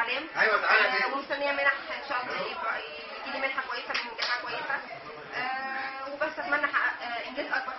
الاعلام ايوه تعالى آه، كده. ومستنيه منح ان شاء الله يبقى يجي لي منحه كويسه من جامعه كويسه آه، وبس اتمنى احقق آه، انجاز اكبر